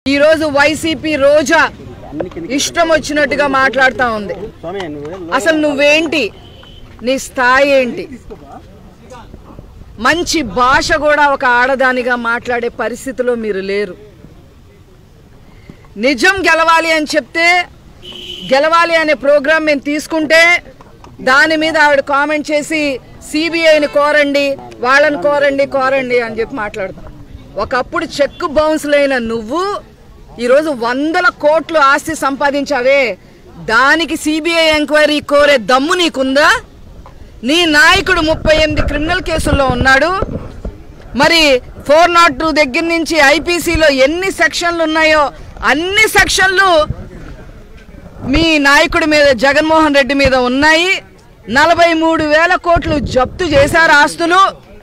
ఈ రోజు వైసీపీ రోజా ఇష్టం వచ్చినట్టుగా మాట్లాడుతా ఉంది స్వామి నువ్వు అసలు నువ్వేంటి నీ స్థాయి ఏంటి మంచి భాష కూడా ఒక ఆడదానిగా మాట్లాడే పరిస్థితిలో మీరు లేరు నిజం గెలవాలి అని చెప్తే గెలవాలి అనే ప్రోగ్రాం మేము తీసుకుంటే దాని మీద ఆవిడ కామెంట్ చేసి సిబిఐని కోరండి వాళ్ళని కోరండి కోరండి అని చెప్పి మాట్లాడతాం ఒకప్పుడు చెక్ బౌన్స్లైన నువ్వు ఈరోజు వందల కోట్లు ఆస్తి సంపాదించావే దానికి సిబిఐ ఎంక్వైరీ కోరే దమ్ము నీకుందా నీ నాయకుడు ముప్పై ఎనిమిది క్రిమినల్ కేసుల్లో ఉన్నాడు మరి ఫోర్ నాట్ టూ దగ్గర నుంచి ఐపీసీలో ఎన్ని సెక్షన్లు ఉన్నాయో అన్ని సెక్షన్లు మీ నాయకుడి మీద జగన్మోహన్ రెడ్డి మీద ఉన్నాయి నలభై మూడు వేల కోట్లు జప్తు చేశారు ఆస్తులు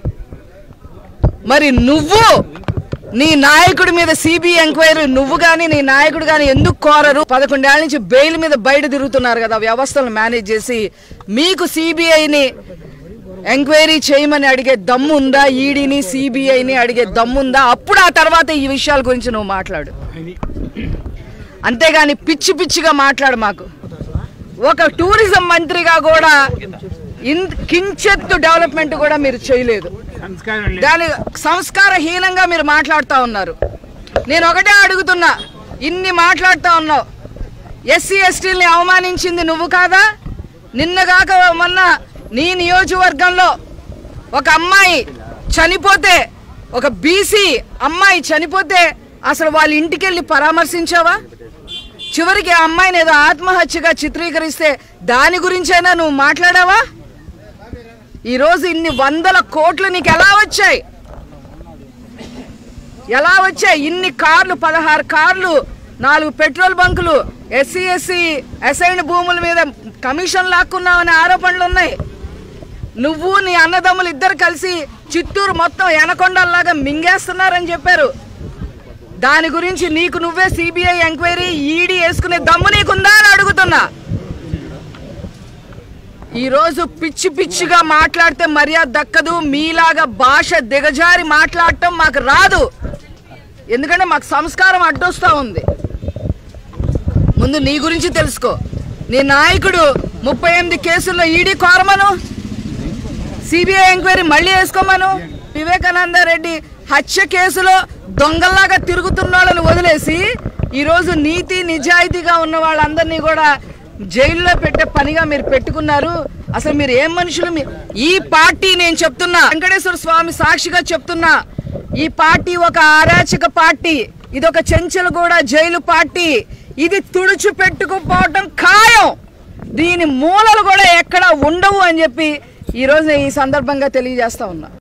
మరి నువ్వు నీ నాయకుడి మీద సిబిఐ ఎంక్వైరీ నువ్వు కానీ నీ నాయకుడు కానీ ఎందుకు కోరరు పదకొండేళ్ల నుంచి బెయిల్ మీద బయట తిరుగుతున్నారు కదా వ్యవస్థలను మేనేజ్ చేసి మీకు సిబిఐని ఎంక్వైరీ చేయమని అడిగే దమ్ము ఉందా ఈడీని సిబిఐని అడిగే దమ్ముందా అప్పుడు ఆ తర్వాత ఈ విషయాల గురించి నువ్వు మాట్లాడు అంతేగాని పిచ్చి పిచ్చిగా మాట్లాడు మాకు ఒక టూరిజం మంత్రిగా కూడా ఇన్ కించెత్తు డెవలప్మెంట్ కూడా మీరు చేయలేదు సంస్కారం లేదు దాని సంస్కారహీనంగా మీరు మాట్లాడుతూ ఉన్నారు నేను ఒకటే అడుగుతున్నా ఇన్ని మాట్లాడుతూ ఉన్నావు ఎస్సీ ఎస్టీల్ని అవమానించింది నువ్వు కాదా నిన్నగాక మొన్న నీ నియోజకవర్గంలో ఒక అమ్మాయి చనిపోతే ఒక బీసీ అమ్మాయి చనిపోతే అసలు వాళ్ళ ఇంటికి వెళ్ళి పరామర్శించావా చివరికి ఆ అమ్మాయిని ఏదో ఆత్మహత్యగా చిత్రీకరిస్తే దాని గురించైనా నువ్వు మాట్లాడావా ఈరోజు ఇన్ని వందల కోట్లు నీకు ఎలా వచ్చాయి ఎలా వచ్చాయి ఇన్ని కార్లు పదహారు కార్లు నాలుగు పెట్రోల్ బంకులు ఎస్సీ ఎస్సీ అసైన్ భూముల మీద కమిషన్ లాక్కున్నావనే ఆరోపణలు ఉన్నాయి నువ్వు నీ అన్నదమ్ములు ఇద్దరు కలిసి చిత్తూరు మొత్తం ఎనకొండల్లాగా మింగేస్తున్నారని చెప్పారు దాని గురించి నీకు నువ్వే సిబిఐ ఎంక్వైరీ ఈడీ వేసుకునే దమ్ము నీకుందా అని అడుగుతున్నా ఈ రోజు పిచ్చి పిచ్చిగా మాట్లాడితే మర్యాద దక్కదు మీలాగా భాష దిగజారి మాట్లాడటం మాకు రాదు ఎందుకంటే మాకు సంస్కారం అడ్డొస్తా ఉంది ముందు నీ గురించి తెలుసుకో నీ నాయకుడు ముప్పై ఎనిమిది కేసుల్లో ఈడీ కోరమను సిబిఐ ఎంక్వైరీ మళ్ళీ వేసుకోమను వివేకానంద రెడ్డి హత్య కేసులో దొంగల్లాగా తిరుగుతున్న వాళ్ళని వదిలేసి ఈరోజు నీతి నిజాయితీగా ఉన్న వాళ్ళందరినీ కూడా జైల్లో పెట్టే పనిగా మీరు పెట్టుకున్నారు అసలు మీరు ఏం మనుషులు మీ- ఈ పార్టీ నేను చెప్తున్నా వెంకటేశ్వర స్వామి సాక్షిగా చెప్తున్నా ఈ పార్టీ ఒక అరాచక పార్టీ ఇది ఒక చెంచలగూడ జైలు పార్టీ ఇది తుడుచు పెట్టుకుపోవటం ఖాయం దీని మూలలు కూడా ఎక్కడ ఉండవు అని చెప్పి ఈ రోజు ఈ సందర్భంగా తెలియజేస్తా ఉన్నా